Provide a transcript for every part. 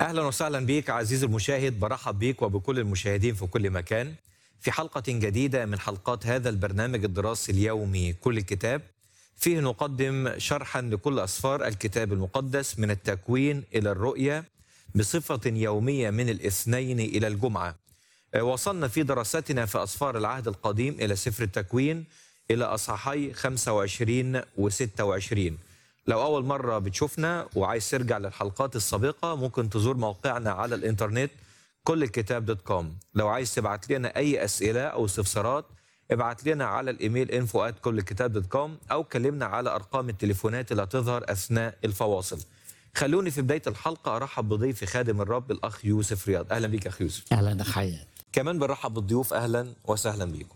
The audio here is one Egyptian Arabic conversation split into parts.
اهلا وسهلا بيك عزيزي المشاهد برحب بيك وبكل المشاهدين في كل مكان في حلقه جديده من حلقات هذا البرنامج الدراسي اليومي كل الكتاب فيه نقدم شرحا لكل اسفار الكتاب المقدس من التكوين الى الرؤيا بصفه يوميه من الاثنين الى الجمعه آه، وصلنا في دراستنا في اسفار العهد القديم الى سفر التكوين الى اصحاحي 25 و26 لو أول مرة بتشوفنا وعايز ترجع للحلقات السابقة ممكن تزور موقعنا على الإنترنت كل الكتاب دوت كوم لو عايز تبعت لنا أي أسئلة أو استفسارات ابعت لنا على الإيميل info at كل الكتاب دوت كوم أو كلمنا على أرقام التليفونات اللي هتظهر أثناء الفواصل خلوني في بداية الحلقة أرحب بضيفي خادم الرب الأخ يوسف رياض أهلا بيك يا أخ يوسف اهلا حياة كمان بنرحب بالضيوف اهلا وسهلا بيكم.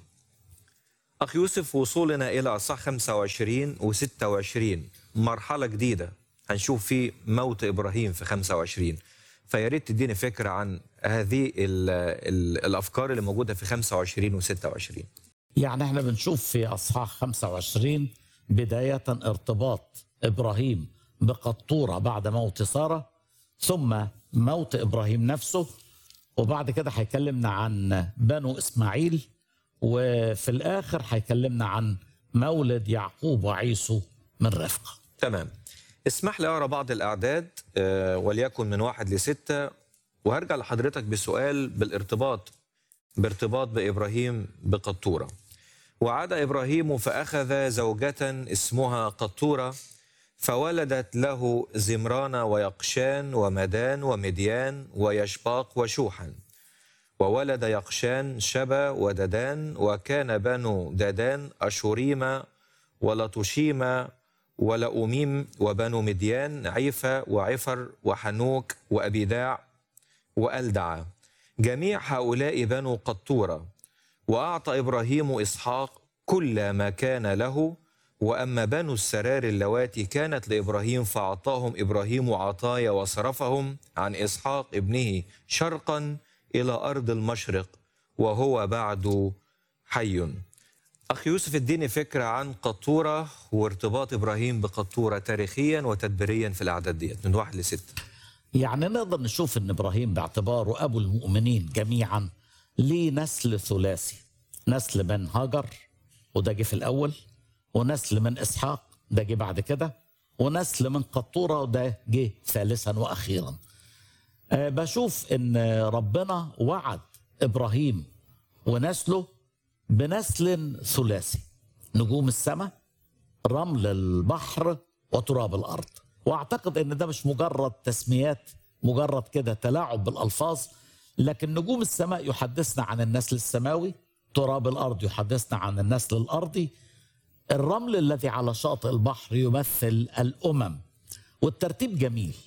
اخ يوسف وصولنا الى اصح 25 و26 مرحله جديده هنشوف في موت ابراهيم في 25 فيا ريت تديني فكره عن هذه ال ال الافكار اللي موجوده في 25 و26 يعني احنا بنشوف في اصحاح 25 بداية ارتباط ابراهيم بقطورة بعد موت سارة ثم موت ابراهيم نفسه وبعد كده هيكلمنا عن بنو اسماعيل وفي الاخر هيكلمنا عن مولد يعقوب وعيسو من رفقه تمام اسمح لي اقرا بعض الاعداد آه، وليكن من واحد لسته وهرجع لحضرتك بسؤال بالارتباط بارتباط بابراهيم بقطوره وعاد ابراهيم فاخذ زوجه اسمها قطوره فولدت له زمران ويقشان ومدان ومديان ويشباق وشوحا وولد يقشان شبا وددان وكان بنو ددان أشوريم ولطشيم ولأوميم وبنو مديان عيفة وعفر وحنوك وأبيداع وألدع جميع هؤلاء بنو قطورة وأعطى إبراهيم إسحاق كل ما كان له وأما بنو السرار اللواتي كانت لإبراهيم فأعطاهم إبراهيم عطايا وصرفهم عن إسحاق ابنه شرقا إلى أرض المشرق وهو بعد حي أخ يوسف اديني فكرة عن قطورة وارتباط إبراهيم بقطورة تاريخيا وتدبيريا في الأعداد ديت من واحد لستة يعني نقدر نشوف ان ابراهيم باعتباره ابو المؤمنين جميعا ليه نسل ثلاثي نسل من هاجر وده جه في الاول ونسل من اسحاق ده جه بعد كده ونسل من قطوره وده جه ثالثا واخيرا أه بشوف ان ربنا وعد ابراهيم ونسله بنسل ثلاثي نجوم السماء رمل البحر وتراب الارض واعتقد ان ده مش مجرد تسميات مجرد كده تلاعب بالالفاظ لكن نجوم السماء يحدثنا عن النسل السماوي تراب الارض يحدثنا عن النسل الارضي الرمل الذي على شاطئ البحر يمثل الامم والترتيب جميل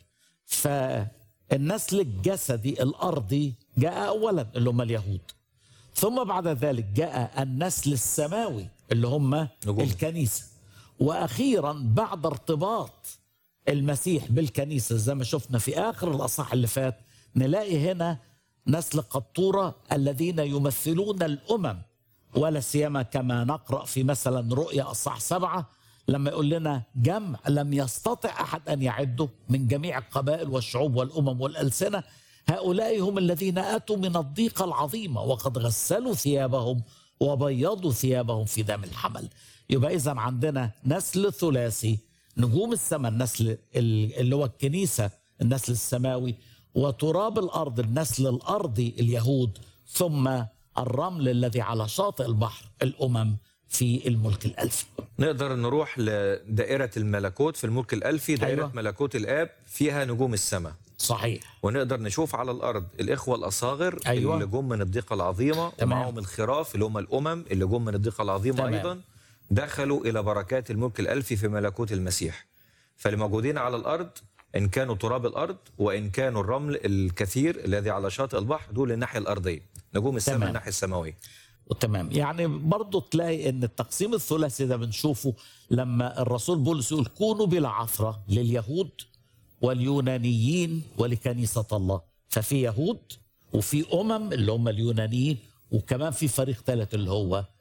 فالنسل الجسدي الارضي جاء اولا اللي هم اليهود ثم بعد ذلك جاء النسل السماوي اللي هم نجوم. الكنيسه واخيرا بعد ارتباط المسيح بالكنيسه زي ما شفنا في اخر الاصحاح اللي فات نلاقي هنا نسل قطوره الذين يمثلون الامم ولا سيما كما نقرا في مثلا رؤيا اصحاح سبعه لما يقول لنا جمع لم يستطع احد ان يعده من جميع القبائل والشعوب والامم والالسنه هؤلاء هم الذين اتوا من الضيقه العظيمه وقد غسلوا ثيابهم وبيضوا ثيابهم في دم الحمل يبقى اذا عندنا نسل ثلاثي نجوم السماء النسل ال- اللي هو الكنيسه النسل السماوي وتراب الارض النسل الارضي اليهود ثم الرمل الذي على شاطئ البحر الامم في الملك الالفي نقدر نروح لدائرة الملكوت في الملك الألفي دائرة أيوة. أيوة. ملكوت الآب فيها نجوم السماء صحيح ونقدر نشوف على الارض الاخوه الاصاغر أيوة. اللي جم من الضيقه العظيمه تمام. ومعهم الخراف اللي هم الامم اللي جم من الضيقه العظيمه تمام. ايضا دخلوا الى بركات الملك الالفي في ملكوت المسيح فاللي موجودين على الارض ان كانوا تراب الارض وان كانوا الرمل الكثير الذي على شاطئ البحر دول الناحيه الارضيه نجوم السماء تمام. الناحيه السماويه تمام يعني برضو تلاقي ان التقسيم الثلاثي ده بنشوفه لما الرسول بولس يقول كونوا بلا عثرة لليهود واليونانيين ولكنيسة الله ففي يهود وفي أمم اللي هم اليونانيين وكمان في فريق ثالث اللي هو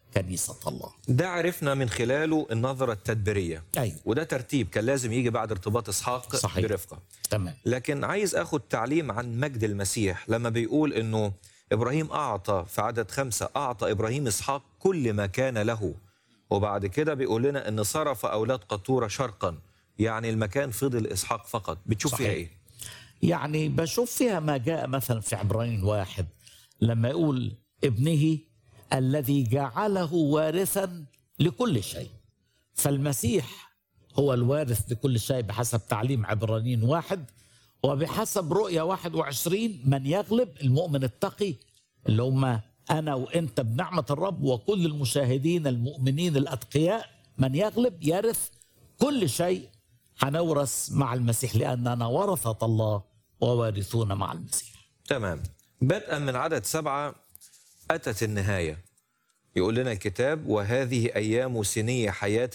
كنيسة الله ده عرفنا من خلاله النظرة التدبيرية أيوة وده ترتيب كان لازم يجي بعد ارتباط إسحاق صحيح. برفقة تمام لكن عايز أخد تعليم عن مجد المسيح لما بيقول إنه إبراهيم أعطى في عدد خمسة أعطى إبراهيم إسحاق كل ما كان له وبعد كده بيقول لنا إن صرف أولاد قطورة شرقا يعني المكان فضل إسحاق فقط بتشوف فيها صحيح. إيه؟ يعني بشوف فيها ما جاء مثلا في عبرانيين واحد لما يقول ابنه الذي جعله وارثا لكل شيء فالمسيح هو الوارث لكل شيء بحسب تعليم عبرانيين واحد وبحسب رؤية 21 من يغلب المؤمن التقي اللي هم أنا وإنت بنعمة الرب وكل المشاهدين المؤمنين الأتقياء من يغلب يرث كل شيء هنورث مع المسيح لأننا ورثة الله ووارثون مع المسيح تمام بدءا من عدد سبعة أتت النهاية يقول لنا الكتاب وهذه أيام سنية حياة